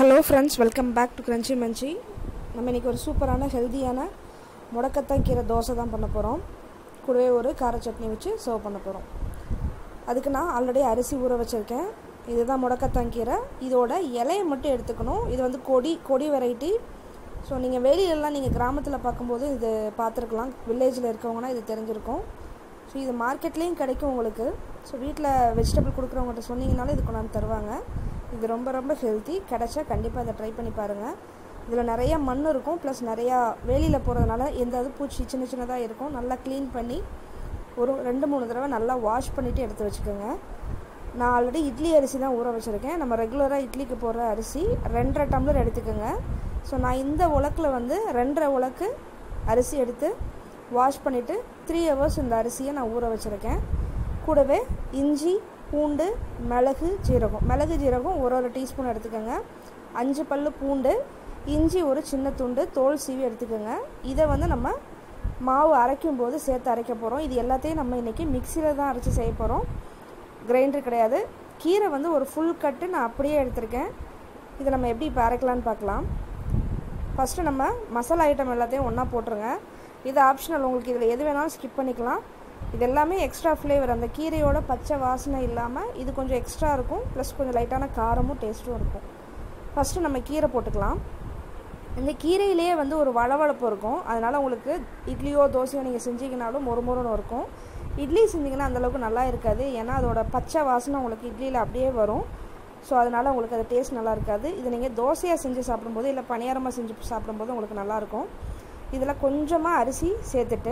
hello friends welcome back to crunchy munchy நம்ம இன்றைக்கி ஒரு சூப்பரான ஹெல்த்தியான முடக்கத்தான் கீரை தோசை தான் பண்ண போகிறோம் கூடவே ஒரு கார சட்னி வச்சு சர்வ் பண்ண போகிறோம் அதுக்கு நான் ஆல்ரெடி அரிசி ஊற வச்சுருக்கேன் இதுதான் முடக்கத்தான் கீரை இதோட இலையை மட்டும் எடுத்துக்கணும் இது வந்து கொடி கொடி வெரைட்டி ஸோ நீங்கள் வெளியிலலாம் நீங்கள் கிராமத்தில் பார்க்கும்போது இது பார்த்துருக்கலாம் வில்லேஜில் இருக்கவங்கன்னா இது தெரிஞ்சிருக்கும் ஸோ இது மார்க்கெட்லேயும் கிடைக்கும் உங்களுக்கு ஸோ வீட்டில் வெஜிடபிள் கொடுக்குறவங்ககிட்ட சொன்னீங்கனாலும் இது கொண்டாந்து தருவாங்க இது ரொம்ப ரொம்ப ஹெல்த்தி கிடச்சா கண்டிப்பாக இதை ட்ரை பண்ணி பாருங்கள் இதில் நிறைய மண் இருக்கும் ப்ளஸ் நிறையா வேலியில் போகிறதுனால எந்த இது பூச்சி சின்ன சின்னதாக இருக்கும் நல்லா க்ளீன் பண்ணி ஒரு ரெண்டு மூணு தடவை நல்லா வாஷ் பண்ணிவிட்டு எடுத்து வச்சுக்கோங்க நான் ஆல்ரெடி இட்லி அரிசி தான் ஊற வச்சுருக்கேன் நம்ம ரெகுலராக இட்லிக்கு போடுற அரிசி ரெண்டரை டம்ளர் எடுத்துக்கோங்க ஸோ நான் இந்த உலக்கில் வந்து ரெண்டரை உலக்கு அரிசி எடுத்து வாஷ் பண்ணிவிட்டு த்ரீ ஹவர்ஸ் இந்த அரிசியை நான் ஊற வச்சுருக்கேன் கூடவே இஞ்சி பூண்டு மிளகு ஜீரகம் மிளகு ஜீரகம் ஒரு ஒரு டீஸ்பூன் எடுத்துக்கோங்க அஞ்சு பல் பூண்டு இஞ்சி ஒரு சின்ன துண்டு தோல் சீவி எடுத்துக்கோங்க இதை வந்து நம்ம மாவு அரைக்கும் போது சேர்த்து அரைக்க போகிறோம் இது எல்லாத்தையும் நம்ம இன்றைக்கி மிக்சியில் தான் அரைச்சி செய்ய போகிறோம் கிரைண்டர் கிடையாது கீரை வந்து ஒரு ஃபுல் கட்டு நான் அப்படியே எடுத்திருக்கேன் இதை நம்ம எப்படி இப்போ அரைக்கலான்னு பார்க்கலாம் ஃபஸ்ட்டு நம்ம மசாலா ஐட்டம் எல்லாத்தையும் ஒன்றா போட்டுருங்க இது ஆப்ஷனல் உங்களுக்கு இதில் எது வேணாலும் ஸ்கிப் பண்ணிக்கலாம் இது எல்லாமே எக்ஸ்ட்ரா ஃப்ளேவர் அந்த கீரையோட பச்சை வாசனை இல்லாமல் இது கொஞ்சம் எக்ஸ்ட்ரா இருக்கும் ப்ளஸ் கொஞ்சம் லைட்டான காரமும் டேஸ்ட்டும் இருக்கும் ஃபஸ்ட்டு நம்ம கீரை போட்டுக்கலாம் இந்த கீரையிலேயே வந்து ஒரு வளவளப்பு இருக்கும் அதனால் உங்களுக்கு இட்லியோ தோசையோ நீங்கள் செஞ்சீங்கனாலும் மொறு மொறுன்னு இருக்கும் இட்லி செஞ்சிங்கன்னா அந்தளவுக்கு நல்லா இருக்காது ஏன்னா அதோட பச்சை வாசனை உங்களுக்கு இட்லியில் அப்படியே வரும் ஸோ அதனால் உங்களுக்கு அது டேஸ்ட் நல்லா இருக்காது இது நீங்கள் தோசையாக செஞ்சு சாப்பிடும்போது இல்லை பணியாரமாக செஞ்சு சாப்பிடும்போது உங்களுக்கு நல்லாயிருக்கும் இதில் கொஞ்சமாக அரிசி சேர்த்துட்டு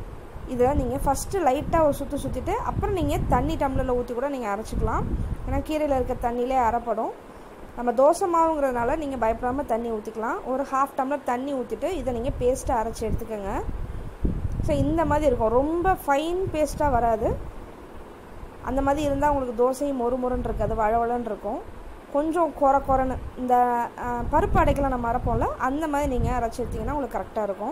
இதில் நீங்கள் ஃபஸ்ட்டு லைட்டாக ஒரு சுற்றி சுற்றிட்டு அப்புறம் நீங்கள் தண்ணி டம்ளரில் ஊற்றி கூட நீங்கள் அரைச்சிக்கலாம் ஏன்னா கீரையில் இருக்க தண்ணியிலே அரைப்படும் நம்ம தோசை மாவுங்கிறதுனால நீங்கள் பயப்படாமல் தண்ணி ஊற்றிக்கலாம் ஒரு ஹாஃப் டம்ளர் தண்ணி ஊற்றிட்டு இதை நீங்கள் பேஸ்ட்டாக அரைச்சி எடுத்துக்கோங்க ஸோ இந்த மாதிரி இருக்கும் ரொம்ப ஃபைன் பேஸ்ட்டாக வராது அந்த மாதிரி இருந்தால் உங்களுக்கு தோசையும் மொறு மொறுன்னு இருக்காது வளவளன்னு இருக்கும் கொஞ்சம் குற குறன்னு இந்த பருப்பு அடைக்கெல்லாம் நம்ம அரைப்போம்ல அந்த மாதிரி நீங்கள் அரைச்சி எடுத்திங்கன்னா உங்களுக்கு கரெக்டாக இருக்கும்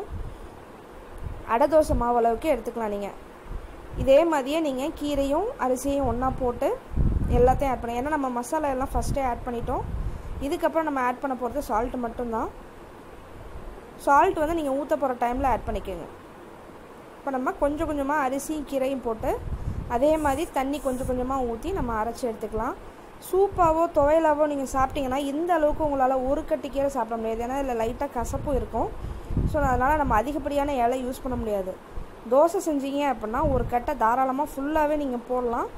அடை தோசை மாவு அளவுக்கு எடுத்துக்கலாம் நீங்கள் இதே மாதிரியே நீங்கள் கீரையும் அரிசியும் ஒன்றா போட்டு எல்லாத்தையும் ஆட் பண்ணி ஏன்னா நம்ம மசாலா எல்லாம் ஃபஸ்ட்டே ஆட் பண்ணிட்டோம் இதுக்கப்புறம் நம்ம ஆட் பண்ண போகிறது சால்ட்டு மட்டும்தான் சால்ட் வந்து நீங்கள் ஊற்ற போகிற டைமில் ஆட் பண்ணிக்கோங்க இப்போ நம்ம கொஞ்சம் கொஞ்சமாக அரிசியும் கீரையும் போட்டு அதே மாதிரி தண்ணி கொஞ்சம் கொஞ்சமாக ஊற்றி நம்ம அரைச்சி எடுத்துக்கலாம் சூப்பாவோ துவையலாவோ நீங்கள் சாப்பிட்டீங்கன்னா இந்த அளவுக்கு உங்களால் ஒரு கட்டி கீரை சாப்பிட முடியாது ஏன்னா இதில் லைட்டாக கசப்பும் இருக்கும் ஸோ அதனால் நம்ம அதிகப்படியான இலை யூஸ் பண்ண முடியாது தோசை செஞ்சீங்க அப்படின்னா ஒரு கட்டை தாராளமாக ஃபுல்லாகவே நீங்கள் போடலாம்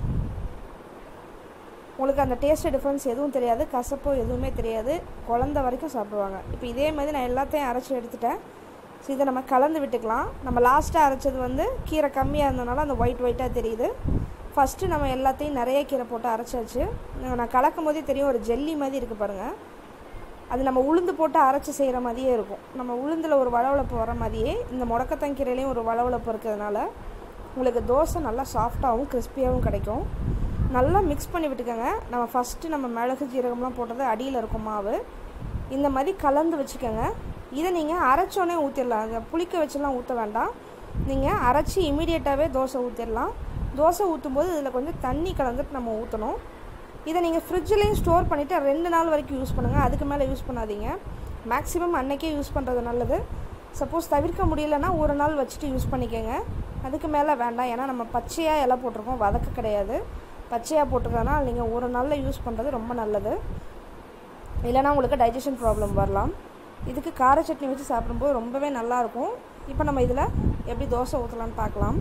உங்களுக்கு அந்த டேஸ்ட் டிஃப்ரென்ஸ் எதுவும் தெரியாது கசப்போ எதுவுமே தெரியாது குழந்த வரைக்கும் சாப்பிடுவாங்க இப்போ இதே மாதிரி நான் எல்லாத்தையும் அரைச்சி எடுத்துட்டேன் ஸோ இதை நம்ம கலந்து விட்டுக்கலாம் நம்ம லாஸ்ட்டாக அரைச்சது வந்து கீரை கம்மியாக இருந்ததுனால அந்த ஒயிட் ஒயிட்டாக தெரியுது ஃபஸ்ட்டு நம்ம எல்லாத்தையும் நிறைய கீரை போட்டு அரைச்சாச்சு நான் கலக்கும் போதே தெரியும் ஒரு ஜெல்லி மாதிரி இருக்குது பாருங்கள் அது நம்ம உளுந்து போட்டு அரைச்சி செய்கிற மாதிரியே இருக்கும் நம்ம உளுந்தில் ஒரு வளவளப்பு வர மாதிரியே இந்த முடக்கத்தான் கீரையிலையும் ஒரு வளவளப்பு இருக்கிறதுனால உங்களுக்கு தோசை நல்லா சாஃப்டாகவும் கிறிஸ்பியாகவும் கிடைக்கும் நல்லா மிக்ஸ் பண்ணி விட்டுக்கோங்க நம்ம ஃபஸ்ட்டு நம்ம மிளகு ஜீரகம்லாம் போட்டது அடியில் இருக்கும் மாவு இந்த மாதிரி கலந்து வச்சுக்கோங்க இதை நீங்கள் அரைச்சோன்னே ஊற்றிடலாம் அதை புளிக்க வச்சுலாம் ஊற்ற வேண்டாம் நீங்கள் அரைச்சி இமீடியட்டாகவே தோசை ஊற்றிடலாம் தோசை ஊற்றும் போது இதில் கொஞ்சம் தண்ணி கலந்துட்டு நம்ம ஊற்றணும் இதை நீங்கள் ஃப்ரிட்ஜ்லேயும் ஸ்டோர் பண்ணிவிட்டு ரெண்டு நாள் வரைக்கும் யூஸ் பண்ணுங்கள் அதுக்கு மேலே யூஸ் பண்ணாதீங்க மேக்ஸிமம் அன்றைக்கே யூஸ் பண்ணுறது நல்லது சப்போஸ் தவிர்க்க முடியலன்னா ஒரு நாள் வச்சுட்டு யூஸ் பண்ணிக்கோங்க அதுக்கு மேலே வேண்டாம் ஏன்னா நம்ம பச்சையாக இலை போட்டிருக்கோம் வதக்க கிடையாது பச்சையாக போட்டிருக்கறதுனால நீங்கள் ஒரு நாளில் யூஸ் பண்ணுறது ரொம்ப நல்லது இல்லைனா உங்களுக்கு டைஜஷன் ப்ராப்ளம் வரலாம் இதுக்கு கார சட்னி வச்சு சாப்பிடும்போது ரொம்பவே நல்லாயிருக்கும் இப்போ நம்ம இதில் எப்படி தோசை ஊற்றலான்னு பார்க்கலாம்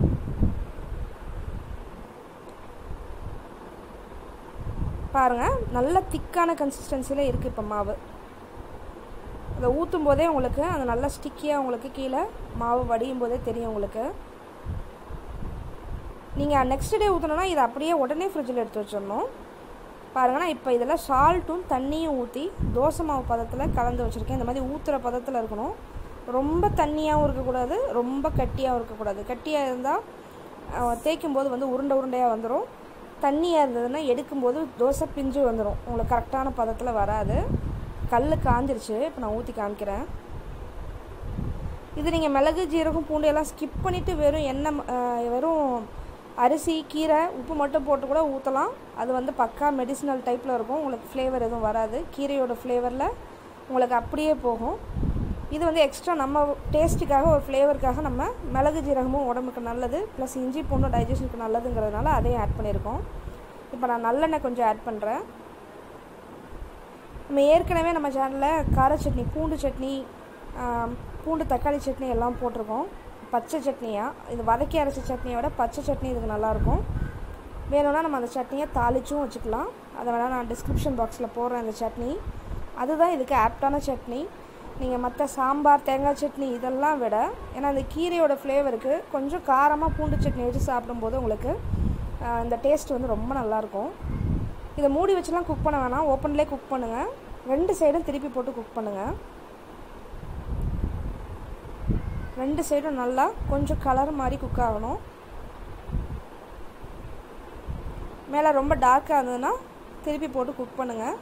பாருங்கள் நல்ல திக்கான கன்சிஸ்டன்சியில் இருக்குது இப்போ மாவு அதை ஊற்றும் போதே உங்களுக்கு அது நல்லா ஸ்டிக்கியாக உங்களுக்கு கீழே மாவு வடியும் போதே தெரியும் உங்களுக்கு நீங்கள் நெக்ஸ்ட் டே ஊற்றணுன்னா இதை அப்படியே உடனே ஃப்ரிட்ஜில் எடுத்து வச்சிடணும் பாருங்கன்னா இப்போ இதில் சால்ட்டும் தண்ணியும் ஊற்றி தோசை மாவு பதத்தில் கலந்து வச்சுருக்கேன் இந்த மாதிரி ஊற்றுற பதத்தில் இருக்கணும் ரொம்ப தண்ணியாகவும் இருக்கக்கூடாது ரொம்ப கட்டியாகவும் இருக்கக்கூடாது கட்டியாக இருந்தால் தேய்க்கும் போது வந்து உருண்டை உருண்டையாக வந்துடும் தண்ணியாக இருந்ததுன்னா எடுக்கும்போது தோசை பிஞ்சு வந்துடும் உங்களுக்கு கரெக்டான பதத்தில் வராது கல் காஞ்சிருச்சு இப்போ நான் ஊற்றி காமிக்கிறேன் இது நீங்கள் மிளகு ஜீரகம் பூண்டு எல்லாம் ஸ்கிப் பண்ணிவிட்டு வெறும் எண்ணெய் வெறும் அரிசி கீரை உப்பு மட்டும் போட்டு கூட ஊற்றலாம் அது வந்து பக்கா மெடிசினல் டைப்பில் இருக்கும் உங்களுக்கு ஃப்ளேவர் எதுவும் வராது கீரையோட ஃப்ளேவரில் உங்களுக்கு அப்படியே போகும் இது வந்து எக்ஸ்ட்ரா நம்ம டேஸ்ட்டுக்காக ஒரு ஃப்ளேவருக்காக நம்ம மிளகு ஜீரகமும் உடம்புக்கு நல்லது ப்ளஸ் இஞ்சி பூண்டும் டைஜஷனுக்கு நல்லதுங்கிறதுனால அதையும் ஆட் பண்ணியிருக்கோம் இப்போ நான் நல்லெண்ணெய் கொஞ்சம் ஆட் பண்ணுறேன் நம்ம ஏற்கனவே நம்ம சேனலில் கார சட்னி பூண்டு சட்னி பூண்டு தக்காளி சட்னி எல்லாம் போட்டிருக்கோம் பச்சை சட்னியாக இது வதக்கி அரைச்ச சட்னியோட பச்சை சட்னி இதுக்கு நல்லாயிருக்கும் வேணும்னா நம்ம அந்த சட்னியை தாளிச்சும் வச்சுக்கலாம் அதை வேணால் நான் டிஸ்கிரிப்ஷன் பாக்ஸில் போடுறேன் அந்த சட்னி அதுதான் இதுக்கு ஆப்டான சட்னி நீங்கள் மற்ற சாம்பார் தேங்காய் சட்னி இதெல்லாம் விட ஏன்னா அந்த கீரையோட ஃப்ளேவருக்கு கொஞ்சம் காரமாக பூண்டு சட்னி வச்சு சாப்பிடும்போது உங்களுக்கு இந்த டேஸ்ட் வந்து ரொம்ப நல்லாயிருக்கும் இதை மூடி வச்சுலாம் குக் பண்ண வேணாம் ஓப்பன்லேயே குக் பண்ணுங்கள் ரெண்டு சைடும் திருப்பி போட்டு குக் பண்ணுங்கள் ரெண்டு சைடும் நல்லா கொஞ்சம் கலர் மாதிரி குக் ஆகணும் மேலே ரொம்ப டார்க்காக இருந்ததுன்னா திருப்பி போட்டு குக் பண்ணுங்கள்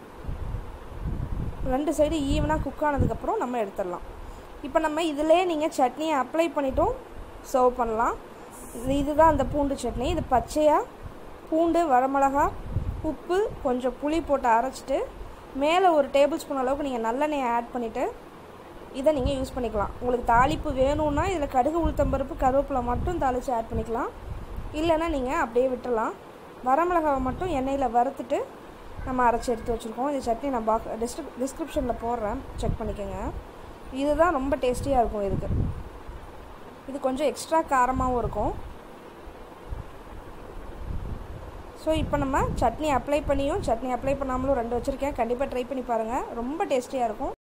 ரெண்டு சைடு ஈவனாக குக் ஆனதுக்கப்புறம் நம்ம எடுத்துடலாம் இப்போ நம்ம இதிலே நீங்கள் சட்னியை அப்ளை பண்ணிட்டும் சர்வ் பண்ணலாம் இது இதுதான் அந்த பூண்டு சட்னி இது பச்சையாக பூண்டு வரமிளகா உப்பு கொஞ்சம் புளி போட்டு அரைச்சிட்டு மேலே ஒரு டேபிள் ஸ்பூன் அளவுக்கு நீங்கள் நல்லெண்ணெயை ஆட் பண்ணிவிட்டு இதை நீங்கள் யூஸ் பண்ணிக்கலாம் உங்களுக்கு தாளிப்பு வேணும்னா இதில் கடுகு உளுத்தம்பருப்பு கருவேப்பிலை மட்டும் தாளித்து ஆட் பண்ணிக்கலாம் இல்லைன்னா நீங்கள் அப்படியே விட்டுடலாம் வரமிளகாவை மட்டும் எண்ணெயில் வறுத்துட்டு நம்ம அரைச்சி எடுத்து வச்சுருக்கோம் இந்த சட்னி நான் பாக் டிஸ்கிரிப் டிஸ்கிரிப்ஷனில் போடுறேன் செக் பண்ணிக்கோங்க இதுதான் ரொம்ப டேஸ்டியாக இருக்கும் இதுக்கு இது கொஞ்சம் எக்ஸ்ட்ரா காரமாகவும் இருக்கும் ஸோ இப்போ நம்ம சட்னி அப்ளை பண்ணியும் சட்னி அப்ளை பண்ணாமலும் ரெண்டு வச்சுருக்கேன் கண்டிப்பாக ட்ரை பண்ணி பாருங்கள் ரொம்ப டேஸ்டியாக இருக்கும்